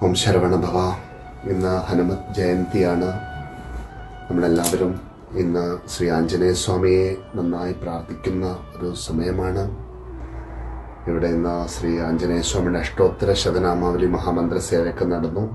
ഓം ശരവണ ഭവ ഇന്ന് ഹനുമത് ജയന്തിയാണ് നമ്മളെല്ലാവരും ഇന്ന് ശ്രീ ആഞ്ജനേയ സ്വാമിയെ നന്നായി പ്രാർത്ഥിക്കുന്ന ഒരു സമയമാണ് ഇവിടെ ഇന്ന് ശ്രീ ആഞ്ജനേയ സ്വാമിയുടെ അഷ്ടോത്തര ശതനാമാവലി മഹാമന്ത്ര സേവയൊക്കെ നടന്നു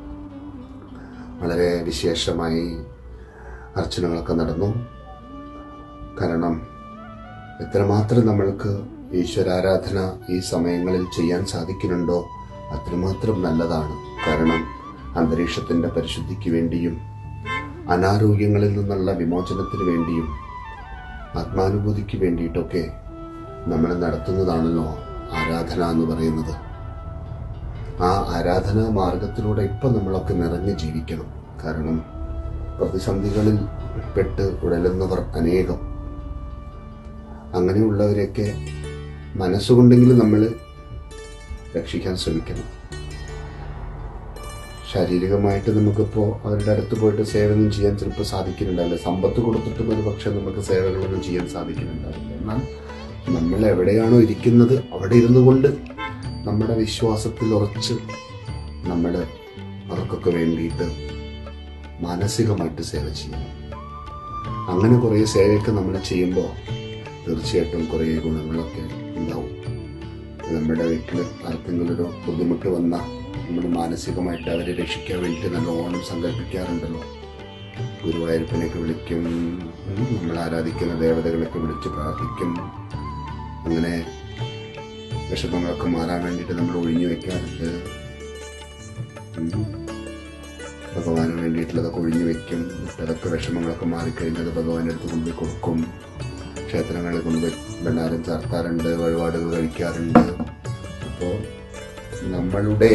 വളരെ വിശേഷമായി അർച്ചനകളൊക്കെ നടന്നു കാരണം എത്രമാത്രം നമ്മൾക്ക് ഈശ്വരാരാധന ഈ സമയങ്ങളിൽ ചെയ്യാൻ സാധിക്കുന്നുണ്ടോ അത്രമാത്രം നല്ലതാണ് കാരണം അന്തരീക്ഷത്തിൻ്റെ പരിശുദ്ധിക്ക് വേണ്ടിയും അനാരോഗ്യങ്ങളിൽ നിന്നുള്ള വിമോചനത്തിന് വേണ്ടിയും ആത്മാനുഭൂതിക്ക് വേണ്ടിയിട്ടൊക്കെ നമ്മൾ നടത്തുന്നതാണല്ലോ ആരാധന എന്ന് പറയുന്നത് ആ ആരാധനാ മാർഗത്തിലൂടെ ഇപ്പം നമ്മളൊക്കെ നിറഞ്ഞു ജീവിക്കണം കാരണം പ്രതിസന്ധികളിൽ പെട്ട് ഉഴലുന്നവർ അനേകം അങ്ങനെയുള്ളവരെയൊക്കെ മനസ്സുകൊണ്ടെങ്കിലും നമ്മൾ രക്ഷിക്കാൻ ശ്രമിക്കണം ശാരീരികമായിട്ട് നമുക്കിപ്പോൾ അവരുടെ അടുത്ത് പോയിട്ട് സേവനം ചെയ്യാൻ ചിലപ്പോൾ സാധിക്കുന്നുണ്ടാവില്ല സമ്പത്ത് കൊടുത്തിട്ടും ഒരു പക്ഷേ നമുക്ക് സേവകളൊന്നും ചെയ്യാൻ സാധിക്കുന്നുണ്ടാവില്ല എന്നാൽ നമ്മൾ എവിടെയാണോ ഇരിക്കുന്നത് അവിടെ ഇരുന്നു കൊണ്ട് നമ്മുടെ വിശ്വാസത്തിൽ ഉറച്ച് നമ്മൾ അവർക്കൊക്കെ വേണ്ടിയിട്ട് മാനസികമായിട്ട് സേവ ചെയ്യണം അങ്ങനെ കുറേ സേവയൊക്കെ നമ്മൾ ചെയ്യുമ്പോൾ തീർച്ചയായിട്ടും കുറേ ഗുണങ്ങളൊക്കെ ഉണ്ടാവും നമ്മുടെ വീട്ടിൽ ആർക്കെങ്കിലും ഒരു ബുദ്ധിമുട്ട് വന്നാൽ നമ്മൾ മാനസികമായിട്ട് അവരെ രക്ഷിക്കാൻ വേണ്ടിയിട്ട് നല്ലോണം സങ്കല്പിക്കാറുണ്ടല്ലോ ഗുരുവായൂരപ്പനെയൊക്കെ വിളിക്കും ഉം, നമ്മൾ ആരാധിക്കുന്ന ദേവതകളൊക്കെ വിളിച്ച് പ്രാർത്ഥിക്കും അങ്ങനെ വിഷമങ്ങളൊക്കെ മാറാൻ വേണ്ടിയിട്ട് നമ്മൾ ഒഴിഞ്ഞു വെക്കാറുണ്ട് ഉം. ഭഗവാന് വേണ്ടിയിട്ടുള്ളതൊക്കെ ഒഴിഞ്ഞു വെക്കും എന്നിട്ട് അതൊക്കെ വിഷമങ്ങളൊക്കെ മാറിക്കഴിഞ്ഞത് ഭഗവാന്റെ അടുത്ത് കൊണ്ടുപോയി കൊടുക്കും ക്ഷേത്രങ്ങളിൽ കൊണ്ടുപോയി ഭണ്ഡാരം ചാർത്താറുണ്ട് വഴിപാടുകൾ കഴിക്കാറുണ്ട് അപ്പോൾ നമ്മളുടെ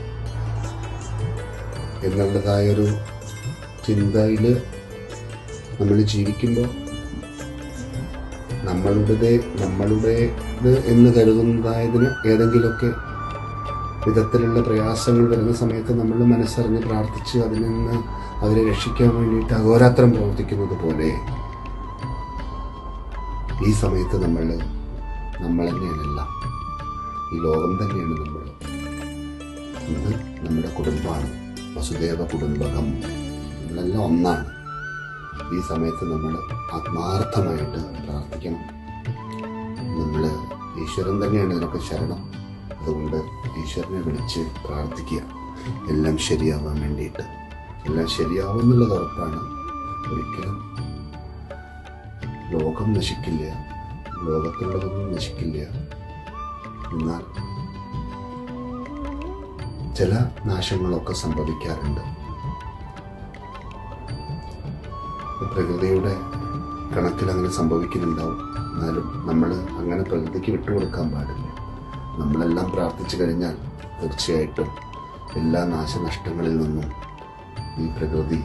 എന്നുള്ളതായൊരു ചിന്തയിൽ നമ്മൾ ജീവിക്കുമ്പോൾ നമ്മളുടേത് നമ്മളുടേത് എന്ന് കരുതുന്നതായതിന് ഏതെങ്കിലുമൊക്കെ വിധത്തിലുള്ള പ്രയാസങ്ങൾ വരുന്ന സമയത്ത് നമ്മൾ മനസ്സറിഞ്ഞ് പ്രാർത്ഥിച്ച് അതിൽ നിന്ന് അവരെ രക്ഷിക്കാൻ വേണ്ടിയിട്ട് അഹോരാത്രം പ്രവർത്തിക്കുന്നത് പോലെ ഈ സമയത്ത് നമ്മൾ നമ്മൾ തന്നെയാണല്ല ഈ ലോകം തന്നെയാണ് നമ്മൾ ഇത് നമ്മുടെ കുടുംബമാണ് വസുദേവ കുടുംബകം നമ്മളെല്ലാം ഒന്നാണ് ഈ സമയത്ത് നമ്മൾ ആത്മാർത്ഥമായിട്ട് പ്രാർത്ഥിക്കണം നമ്മൾ ഈശ്വരൻ തന്നെയാണ് ഇതിനൊക്കെ ശരണം അതുകൊണ്ട് ഈശ്വരനെ വിളിച്ച് പ്രാർത്ഥിക്കുക എല്ലാം ശരിയാവാൻ വേണ്ടിയിട്ട് എല്ലാം ശരിയാവും എന്നുള്ളത് ഉറപ്പാണ് ഒരിക്കലും ലോകം നശിക്കില്ല ലോകത്തുള്ളതൊന്നും നശിക്കില്ല എന്നാൽ ചില നാശങ്ങളൊക്കെ സംഭവിക്കാറുണ്ട് പ്രകൃതിയുടെ കണക്കിൽ അങ്ങനെ സംഭവിക്കുന്നുണ്ടാവും എന്നാലും നമ്മൾ അങ്ങനെ പ്രകൃതിക്ക് വിട്ടുകൊടുക്കാൻ പാടില്ല നമ്മളെല്ലാം പ്രാർത്ഥിച്ചു കഴിഞ്ഞാൽ തീർച്ചയായിട്ടും എല്ലാ നാശനഷ്ടങ്ങളിൽ നിന്നും ഈ പ്രകൃതി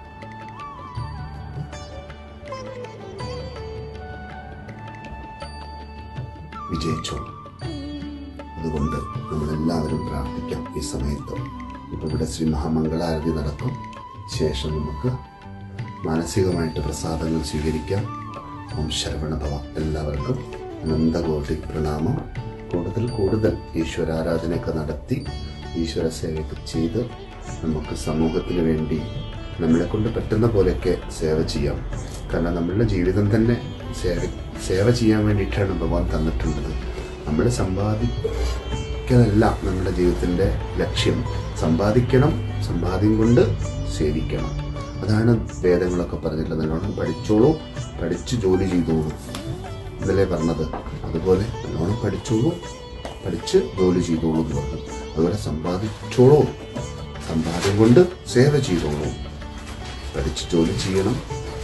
വിജയിച്ചോളും അതുകൊണ്ട് നമ്മളെല്ലാവരും പ്രാർത്ഥിക്കാം ഈ സമയത്ത് ഇപ്പോൾ ഇവിടെ ശ്രീ മഹാമംഗളാരതി നടക്കും ശേഷം നമുക്ക് മാനസികമായിട്ട് പ്രസാദങ്ങൾ സ്വീകരിക്കാം ഓം ശരവണഭവ എല്ലാവർക്കും അനന്തകോടി പ്രണാമം കൂടുതൽ കൂടുതൽ ഈശ്വരാരാധനയൊക്കെ നടത്തി ഈശ്വര സേവയൊക്കെ ചെയ്ത് നമുക്ക് സമൂഹത്തിന് വേണ്ടി നമ്മളെ കൊണ്ട് പറ്റുന്ന പോലെയൊക്കെ സേവ ചെയ്യാം കാരണം നമ്മളുടെ ജീവിതം തന്നെ സേവ സേവ ചെയ്യാൻ വേണ്ടിയിട്ടാണ് ഭഗവാൻ തന്നിട്ടുള്ളത് നമ്മൾ സമ്പാദിക്കലല്ല നമ്മുടെ ജീവിതത്തിൻ്റെ ലക്ഷ്യം സമ്പാദിക്കണം സമ്പാദ്യം കൊണ്ട് സേവിക്കണം അതാണ് വേദങ്ങളൊക്കെ പറഞ്ഞിട്ടുള്ളത് നല്ലോണം പഠിച്ചോളൂ പഠിച്ച് ജോലി ചെയ്തോളൂ ഇന്നലെ പറഞ്ഞത് അതുപോലെ നല്ലോണം പഠിച്ചോളൂ പഠിച്ച് ജോലി ചെയ്തോളൂ എന്ന് പറഞ്ഞു അതുപോലെ സമ്പാദിച്ചോളൂ സമ്പാദ്യം കൊണ്ട് സേവ ചെയ്തോളൂ പഠിച്ച് ജോലി ചെയ്യണം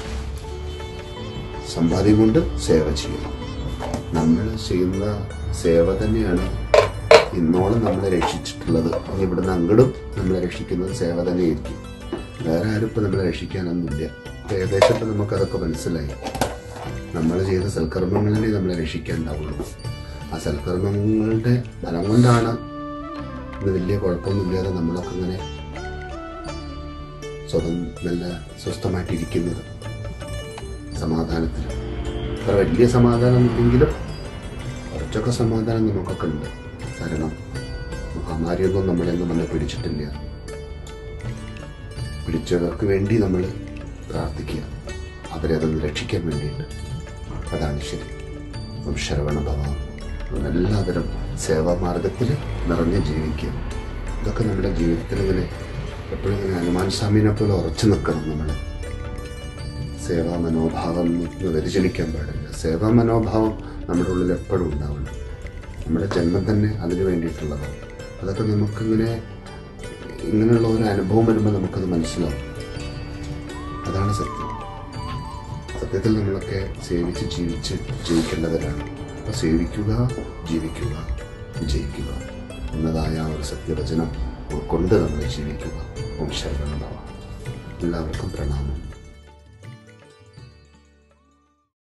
സമ്പാദ്യം കൊണ്ട് സേവ ചെയ്യണം നമ്മൾ ചെയ്യുന്ന സേവ തന്നെയാണ് ഇന്നോളം നമ്മളെ രക്ഷിച്ചിട്ടുള്ളത് ഇനി ഇവിടുന്ന് അങ്ങോട്ടും നമ്മളെ രക്ഷിക്കുന്നത് സേവ തന്നെയായിരിക്കും വേറെ ആരും ഇപ്പം നമ്മളെ രക്ഷിക്കാനൊന്നുമില്ല ഇപ്പം ഏകദേശം ഇപ്പം നമുക്കതൊക്കെ മനസ്സിലായി നമ്മൾ ചെയ്ത സൽക്കർമ്മങ്ങളിലേ നമ്മളെ രക്ഷിക്കാനുണ്ടാവുള്ളൂ ആ സൽക്കർമ്മങ്ങളുടെ ഫലം കൊണ്ടാണ് ഇന്ന് വലിയ കുഴപ്പമൊന്നുമില്ലാതെ നമ്മളൊക്കെ ഇങ്ങനെ സ്വതം നല്ല സ്വസ്ഥമായിട്ടിരിക്കുന്നത് സമാധാനത്തിൽ അത്ര വലിയ സമാധാനം എങ്കിലും കുറച്ചൊക്കെ സമാധാനം നമുക്കൊക്കെ ഉണ്ട് കാരണം മഹാമാരിയൊന്നും നമ്മളെന്നും വന്ന് പിടിച്ചിട്ടില്ല പിടിച്ചവർക്ക് വേണ്ടി നമ്മൾ പ്രാർത്ഥിക്കുക അവരെ അതൊന്ന് രക്ഷിക്കാൻ വേണ്ടിയിട്ട് അതാണ് ശരി അപ്പം ശരവണ ഭഗവാൻ എല്ലാവരും സേവാമാർഗത്തിൽ നിറഞ്ഞ് ജീവിക്കുക ഇതൊക്കെ നമ്മുടെ ജീവിതത്തിൽ ഇങ്ങനെ എപ്പോഴും ഇങ്ങനെ ഹനുമാൻ സ്വാമിനെ പോലെ ഉറച്ചു നിൽക്കണം നമ്മൾ സേവാ മനോഭാവം ഒന്ന് വ്യതിചലിക്കാൻ പാടില്ല സേവാ മനോഭാവം നമ്മുടെ ഉള്ളിൽ എപ്പോഴും ഉണ്ടാവണം നമ്മുടെ ജന്മം തന്നെ അതിന് വേണ്ടിയിട്ടുള്ളതാണ് അതൊക്കെ നമുക്കിങ്ങനെ ഇങ്ങനെയുള്ള ഒരു അനുഭവം വരുമ്പോൾ നമുക്കത് മനസ്സിലാവും അതാണ് സത്യം സത്യത്തിൽ നമ്മളൊക്കെ സേവിച്ച് ജീവിച്ച് ജയിക്കേണ്ടവരാണ് അപ്പോൾ സേവിക്കുക ജീവിക്കുക വിജയിക്കുക എന്നതായ ആ ഒരു സത്യവചനം ഉൾക്കൊണ്ട് നമ്മൾ ജീവിക്കുക ഓം ശരണ എല്ലാവർക്കും പ്രണാമം